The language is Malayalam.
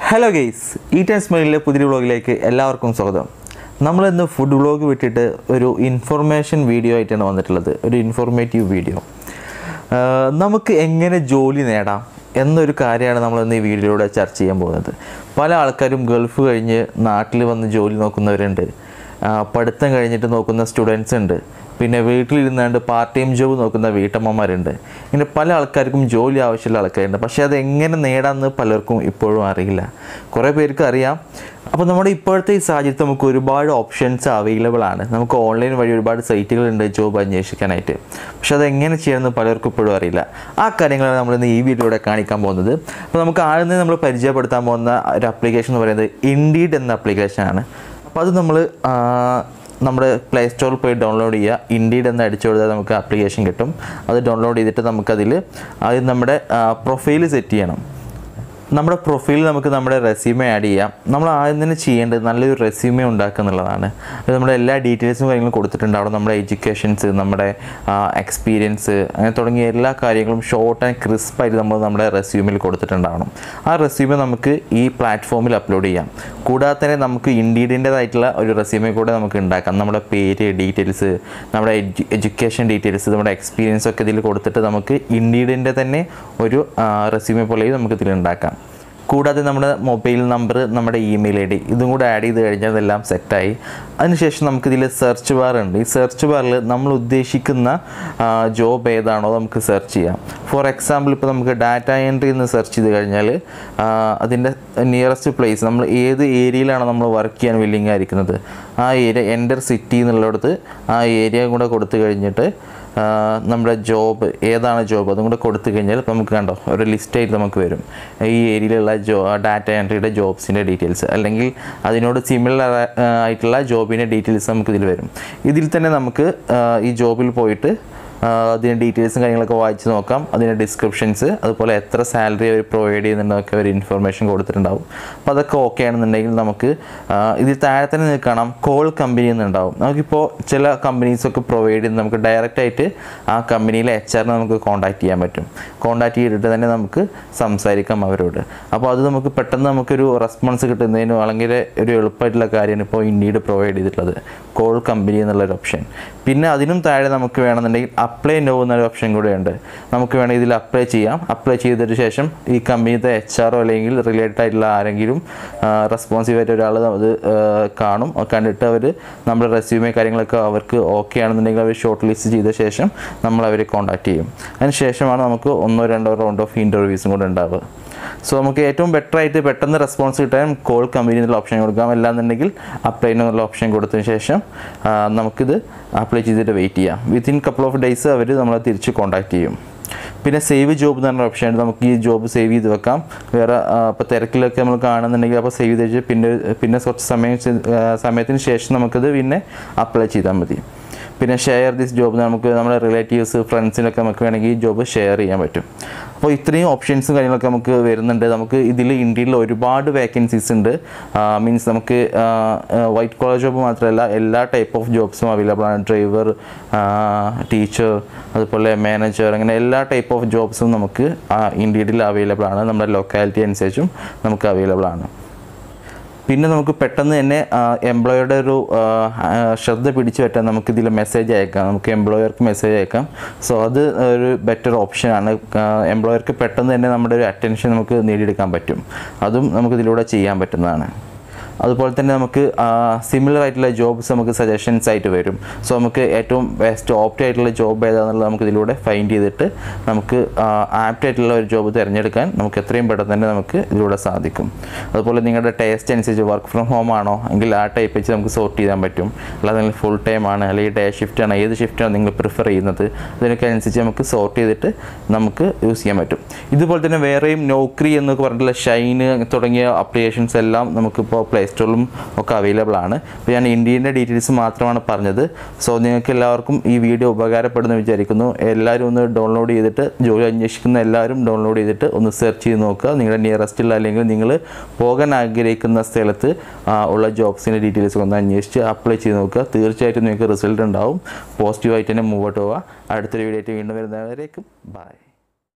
ഹലോ ഗെയ്സ് ഈറ്റ് ആൻഡ് സ്മെയിലിലെ പുതിയ വ്ളോഗിലേക്ക് എല്ലാവർക്കും സ്വാഗതം നമ്മളിന്ന് ഫുഡ് വ്ളോഗ് വിട്ടിട്ട് ഒരു ഇൻഫർമേഷൻ വീഡിയോ ആയിട്ടാണ് വന്നിട്ടുള്ളത് ഒരു ഇൻഫോർമേറ്റീവ് വീഡിയോ നമുക്ക് എങ്ങനെ ജോലി നേടാം എന്നൊരു കാര്യമാണ് നമ്മളിന്ന് ഈ വീഡിയോയിലൂടെ ചർച്ച ചെയ്യാൻ പോകുന്നത് പല ആൾക്കാരും ഗൾഫ് കഴിഞ്ഞ് നാട്ടിൽ വന്ന് ജോലി നോക്കുന്നവരുണ്ട് ആ, പഠിത്തം കഴിഞ്ഞിട്ട് നോക്കുന്ന സ്റ്റുഡൻസ് ഉണ്ട് പിന്നെ വീട്ടിലിരുന്നാണ്ട് പാർട്ട് ടൈം ജോബ് നോക്കുന്ന വീട്ടമ്മമാരുണ്ട് ഇങ്ങനെ പല ആൾക്കാർക്കും ജോലി ആവശ്യമുള്ള ആൾക്കാരുണ്ട് പക്ഷേ അത് എങ്ങനെ നേടാമെന്ന് പലർക്കും ഇപ്പോഴും അറിയില്ല കുറേ പേർക്ക് അറിയാം അപ്പോൾ നമ്മുടെ ഇപ്പോഴത്തെ ഈ സാഹചര്യത്തിൽ നമുക്ക് ഒരുപാട് ഓപ്ഷൻസ് അവൈലബിൾ ആണ് നമുക്ക് ഓൺലൈൻ വഴി ഒരുപാട് സൈറ്റുകളുണ്ട് ജോബ് അന്വേഷിക്കാനായിട്ട് പക്ഷെ അത് എങ്ങനെ ചെയ്യണമെന്ന് പലർക്കും ഇപ്പോഴും അറിയില്ല ആ കാര്യങ്ങളാണ് നമ്മൾ ഇന്ന് ഈ വീഡിയോയിലൂടെ കാണിക്കാൻ പോകുന്നത് അപ്പോൾ നമുക്ക് ആദ്യം നമ്മൾ പരിചയപ്പെടുത്താൻ പോകുന്ന ഒരു ആപ്ലിക്കേഷൻ എന്ന് പറയുന്നത് ഇൻഡീഡ് എന്ന ആപ്ലിക്കേഷനാണ് അപ്പോൾ അത് നമ്മൾ നമ്മുടെ പ്ലേ സ്റ്റോറിൽ പോയി ഡൗൺലോഡ് ചെയ്യുക ഇൻഡീഡ് എന്ന് അടിച്ചു കൊടുത്താൽ നമുക്ക് ആപ്ലിക്കേഷൻ കിട്ടും അത് ഡൗൺലോഡ് ചെയ്തിട്ട് നമുക്കതിൽ ആദ്യം നമ്മുടെ പ്രൊഫൈൽ സെറ്റ് ചെയ്യണം നമ്മുടെ പ്രൊഫൈലിൽ നമുക്ക് നമ്മുടെ റെസ്യൂമെ ആഡ് ചെയ്യാം നമ്മൾ ആദ്യം തന്നെ ചെയ്യേണ്ടത് നല്ലൊരു റെസ്യൂമെ ഉണ്ടാക്കുക എന്നുള്ളതാണ് അത് നമ്മുടെ എല്ലാ ഡീറ്റെയിൽസും കാര്യങ്ങളും കൊടുത്തിട്ടുണ്ട് അവിടെ നമ്മുടെ എഡ്യൂക്കേഷൻസ് നമ്മുടെ എക്സ്പീരിയൻസ് അങ്ങനെ തുടങ്ങിയ എല്ലാ കാര്യങ്ങളും ഷോർട്ട് ആൻഡ് ക്രിസ്പായിട്ട് നമ്മൾ നമ്മുടെ റെസ്യൂമിൽ കൊടുത്തിട്ടുണ്ടാവണം ആ റെസ്യൂമെ നമുക്ക് ഈ പ്ലാറ്റ്ഫോമിൽ അപ്ലോഡ് ചെയ്യാം കൂടാതെ തന്നെ നമുക്ക് ഇൻഡീഡിൻ്റെതായിട്ടുള്ള ഒരു റെസ്യൂമെ കൂടെ നമുക്ക് ഉണ്ടാക്കാം നമ്മുടെ പേര് ഡീറ്റെയിൽസ് നമ്മുടെ എഡ്യു എഡ്യൂക്കേഷൻ ഡീറ്റെയിൽസ് നമ്മുടെ എക്സ്പീരിയൻസ് ഒക്കെ ഇതിൽ കൊടുത്തിട്ട് നമുക്ക് ഇൻഡീഡിൻ്റെ തന്നെ ഒരു റെസ്യൂമെ പോലെ നമുക്ക് ഇതിൽ ഉണ്ടാക്കാം കൂടാതെ നമ്മുടെ മൊബൈൽ നമ്പർ നമ്മുടെ ഇമെയിൽ ഐ ഡി ഇതും കൂടെ ആഡ് ചെയ്ത് കഴിഞ്ഞാൽ അതെല്ലാം സെറ്റായി അതിനുശേഷം നമുക്കിതിൽ സെർച്ച് ബാർ ഉണ്ട് ഈ സെർച്ച് ബാറിൽ നമ്മൾ ഉദ്ദേശിക്കുന്ന ജോബ് ഏതാണോ നമുക്ക് സെർച്ച് ചെയ്യാം ഫോർ എക്സാമ്പിൾ ഇപ്പോൾ നമുക്ക് ഡാറ്റ എൻട്രി എന്ന് സെർച്ച് ചെയ്ത് കഴിഞ്ഞാൽ അതിൻ്റെ നിയറസ്റ്റ് പ്ലേസ് നമ്മൾ ഏത് ഏരിയയിലാണോ നമ്മൾ വർക്ക് ചെയ്യാൻ വില്ലിങ് ആയിരിക്കുന്നത് ആ ഏരിയ എൻ്റർ സിറ്റി എന്നുള്ളിടത്ത് ആ ഏരിയ കൂടെ കൊടുത്തു കഴിഞ്ഞിട്ട് ആ, നമ്മുടെ ജോബ് ഏതാണ് ജോബ് അതും കൂടെ കൊടുത്തു കഴിഞ്ഞാൽ ഇപ്പം നമുക്ക് കണ്ടോ ഒരു ലിസ്റ്റായിട്ട് നമുക്ക് വരും ഈ ഏരിയയിലുള്ള ജോ ഡാറ്റ എൻട്രിയുടെ ജോബ്സിൻ്റെ ഡീറ്റെയിൽസ് അല്ലെങ്കിൽ അതിനോട് സിമിലർ ആയിട്ടുള്ള ജോബിൻ്റെ ഡീറ്റെയിൽസ് നമുക്ക് ഇതിൽ വരും ഇതിൽ തന്നെ നമുക്ക് ആ, ഈ ജോബിൽ പോയിട്ട് ആ, അതിൻ്റെ ഡീറ്റെയിൽസും കാര്യങ്ങളൊക്കെ വായിച്ച് നോക്കാം അതിൻ്റെ ഡിസ്ക്രിപ്ഷൻസ് അതുപോലെ എത്ര സാലറി അവർ പ്രൊവൈഡ് ചെയ്യുന്നുണ്ടൊക്കെ അവർ ഇൻഫർമേഷൻ കൊടുത്തിട്ടുണ്ടാവും അപ്പോൾ അതൊക്കെ ഓക്കെ ആണെന്നുണ്ടെങ്കിൽ നമുക്ക് ആ, ഇതിൽ താഴെ തന്നെ നിങ്ങൾക്ക് കാണാം കോൾ കമ്പനി എന്നുണ്ടാവും നമുക്കിപ്പോൾ ചില കമ്പനീസൊക്കെ പ്രൊവൈഡ് ചെയ്യുന്ന നമുക്ക് ഡയറക്റ്റ് ആയിട്ട് ആ കമ്പനിയിലെ എച്ച് ആറിനെ നമുക്ക് കോൺടാക്ട് ചെയ്യാൻ പറ്റും കോൺടാക്ട് ചെയ്തിട്ട് തന്നെ നമുക്ക് സംസാരിക്കാം അവരോട് അപ്പോൾ അത് നമുക്ക് പെട്ടെന്ന് നമുക്കൊരു റെസ്പോൺസ് കിട്ടുന്നതിനും അല്ലെങ്കിൽ ഒരു എളുപ്പമായിട്ടുള്ള കാര്യമാണ് ഇപ്പോൾ ഇൻഡീഡ് പ്രൊവൈഡ് ചെയ്തിട്ടുള്ളത് കോൾ കമ്പനി എന്നുള്ളൊരു ഓപ്ഷൻ പിന്നെ അതിനും താഴെ നമുക്ക് വേണമെന്നുണ്ടെങ്കിൽ അപ്ലൈ നോ എന്നൊരു ഓപ്ഷൻ കൂടെ ഉണ്ട് നമുക്ക് വേണമെങ്കിൽ ഇതിൽ അപ്ലൈ ചെയ്യാം അപ്ലൈ ചെയ്തതിന് ശേഷം ഈ കമ്പനിയുടെ എച്ച് ആറോ അല്ലെങ്കിൽ റിലേറ്റഡ് ആയിട്ടുള്ള ആരെങ്കിലും റെസ്പോൺസീവ് ആയിട്ട് ഒരാൾ അത് ആ, കാണും അത് കണ്ടിട്ട് അവർ നമ്മുടെ റെസ്യൂമെ കാര്യങ്ങളൊക്കെ അവർക്ക് ഓക്കെ ആണെന്നുണ്ടെങ്കിൽ അവർ ഷോർട്ട് ലിസ്റ്റ് ചെയ്ത ശേഷം നമ്മൾ അവരെ കോൺടാക്ട് ചെയ്യും അതിന് ശേഷമാണ് നമുക്ക് ഒന്നോ രണ്ടോ റൗണ്ട് ഓഫ് ഇൻ്റർവ്യൂസും കൂടെ ഉണ്ടാവുക സോ നമുക്ക് ഏറ്റവും ബെറ്റർ ആയിട്ട് പെട്ടെന്ന് റെസ്പോൺസ് കിട്ടാൻ കോൾ കമ്പനി എന്നുള്ള ഓപ്ഷൻ കൊടുക്കാം അല്ലാന്നുണ്ടെങ്കിൽ അപ്ലൈ എന്നുള്ള ഓപ്ഷൻ കൊടുത്തതിന് ശേഷം ആ, നമുക്കിത് അപ്ലൈ ചെയ്തിട്ട് വെയിറ്റ് ചെയ്യാം വിത്തിൻ കപ്പിൾ ഓഫ് ഡേയ്സ് അവർ നമ്മളെ തിരിച്ച് കോൺടാക്ട് ചെയ്യും പിന്നെ സേവ് ജോബ് എന്ന് പറഞ്ഞ ഓപ്ഷൻ ഉണ്ട് നമുക്ക് ഈ ജോബ് സേവ് ചെയ്ത് വെക്കാം വേറെ ഇപ്പോൾ തിരക്കിലൊക്കെ നമ്മൾ കാണുന്നുണ്ടെങ്കിൽ അപ്പോൾ സേവ് ചെയ്ത് വെച്ച് പിന്നെ പിന്നെ കുറച്ച് സമയം ചെ- ആ, സമയത്തിന് ശേഷം നമുക്കത് പിന്നെ അപ്ലൈ ചെയ്താൽ മതി പിന്നെ ഷെയർ ദിസ് ജോബ് നമുക്ക് നമ്മുടെ റിലേറ്റീവ്സ് ഫ്രണ്ട്സിനൊക്കെ നമുക്ക് വേണമെങ്കിൽ ഈ ജോബ് ഷെയർ ചെയ്യാൻ പറ്റും അപ്പോൾ ഇത്രയും ഓപ്ഷൻസും കാര്യങ്ങളൊക്കെ നമുക്ക് വരുന്നുണ്ട് നമുക്ക് ഇതിൽ ഇന്ത്യയിൽ ഒരുപാട് വേക്കൻസീസ് ഉണ്ട് മീൻസ് നമുക്ക് വൈറ്റ് കോളർ ജോബ് മാത്രമല്ല എല്ലാ ടൈപ്പ് ഓഫ് ജോബ്സും അവൈലബിൾ ആണ് ഡ്രൈവർ ടീച്ചർ അതുപോലെ മാനേജർ അങ്ങനെ എല്ലാ ടൈപ്പ് ഓഫ് ജോബ്സും നമുക്ക് ഇന്ത്യയിൽ അവൈലബിൾ ആണ് നമ്മുടെ ലൊക്കാലിറ്റി അനുസരിച്ചും നമുക്ക് അവൈലബിൾ ആണ് പിന്നെ നമുക്ക് പെട്ടെന്ന് തന്നെ എംപ്ലോയറുടെ ഒരു ആ, ആ, ശ്രദ്ധ പിടിച്ചു പറ്റാൻ നമുക്ക് ഇതിൽ മെസ്സേജ് അയക്കാം നമുക്ക് എംപ്ലോയർക്ക് മെസ്സേജ് അയക്കാം സോ അത് ഒരു ബെറ്റർ ഓപ്ഷനാണ് എംപ്ലോയർക്ക് പെട്ടെന്ന് തന്നെ നമ്മുടെ ഒരു അറ്റൻഷൻ നമുക്ക് നേടിയെടുക്കാൻ പറ്റും അതും നമുക്ക് ഇതിലൂടെ ചെയ്യാൻ പറ്റുന്നതാണ് അതുപോലെ തന്നെ നമുക്ക് സിമിലർ ആയിട്ടുള്ള ജോബ്സ് നമുക്ക് സജഷൻസ് ആയിട്ട് വരും സോ നമുക്ക് ഏറ്റവും ബെസ്റ്റ് ഓപ്റ്റ് ആയിട്ടുള്ള ജോബ് ഏതാണെന്നുള്ളത് നമുക്ക് ഇതിലൂടെ ഫൈൻഡ് ചെയ്തിട്ട് നമുക്ക് ആപ്റ്റ് ആയിട്ടുള്ള ഒരു ജോബ് തിരഞ്ഞെടുക്കാൻ നമുക്ക് എത്രയും പെട്ടെന്ന് തന്നെ നമുക്ക് ഇതിലൂടെ സാധിക്കും അതുപോലെ നിങ്ങളുടെ ടേസ്റ്റ് അനുസരിച്ച് വർക്ക് ഫ്രം ഹോം ആണോ എങ്കിൽ ആ ടൈപ്പ് വെച്ച് നമുക്ക് സോർട്ട് ചെയ്യാൻ പറ്റും അല്ലാതെ നിങ്ങൾ ഫുൾ ടൈം ആണ് അല്ലെങ്കിൽ ഡേ ഷിഫ്റ്റ് ആണ് ഏത് ഷിഫ്റ്റാണ് നിങ്ങൾ പ്രിഫർ ചെയ്യുന്നത് അതിനൊക്കെ അനുസരിച്ച് നമുക്ക് സോർട്ട് ചെയ്തിട്ട് നമുക്ക് യൂസ് ചെയ്യാൻ പറ്റും ഇതുപോലെ തന്നെ വേറെയും നോക്രി എന്നൊക്കെ പറഞ്ഞിട്ടുള്ള ഷൈന് തുടങ്ങിയ അപ്ലിക്കേഷൻസ് എല്ലാം നമുക്കിപ്പോൾ പ്ലേ സ്റ്റോറിലും ഒക്കെ അവൈലബിൾ ആണ് അപ്പോൾ ഞാൻ ഇന്ത്യൻ്റെ ഡീറ്റെയിൽസ് മാത്രമാണ് പറഞ്ഞത് സോ നിങ്ങൾക്ക് എല്ലാവർക്കും ഈ വീഡിയോ ഉപകാരപ്പെടുന്നു വിചാരിക്കുന്നു എല്ലാവരും ഒന്ന് ഡൗൺലോഡ് ചെയ്തിട്ട് ജോലി അന്വേഷിക്കുന്ന എല്ലാവരും ഡൗൺലോഡ് ചെയ്തിട്ട് ഒന്ന് സെർച്ച് ചെയ്ത് നോക്കുക നിങ്ങളുടെ നിയറസ്റ്റിൽ അല്ലെങ്കിൽ നിങ്ങൾ പോകാൻ ആഗ്രഹിക്കുന്ന സ്ഥലത്ത് ആ, ഉള്ള ജോബ്സിൻ്റെ ഡീറ്റെയിൽസ് ഒന്ന് അന്വേഷിച്ച് അപ്ലൈ ചെയ്ത് നോക്കുക തീർച്ചയായിട്ടും നിങ്ങൾക്ക് റിസൾട്ട് ഉണ്ടാവും പോസിറ്റീവായിട്ട് തന്നെ മുമ്പോട്ട് പോവുക അടുത്തൊരു വീഡിയോ ആയിട്ട് വീണ്ടും വരുന്നവരേക്കും ബൈ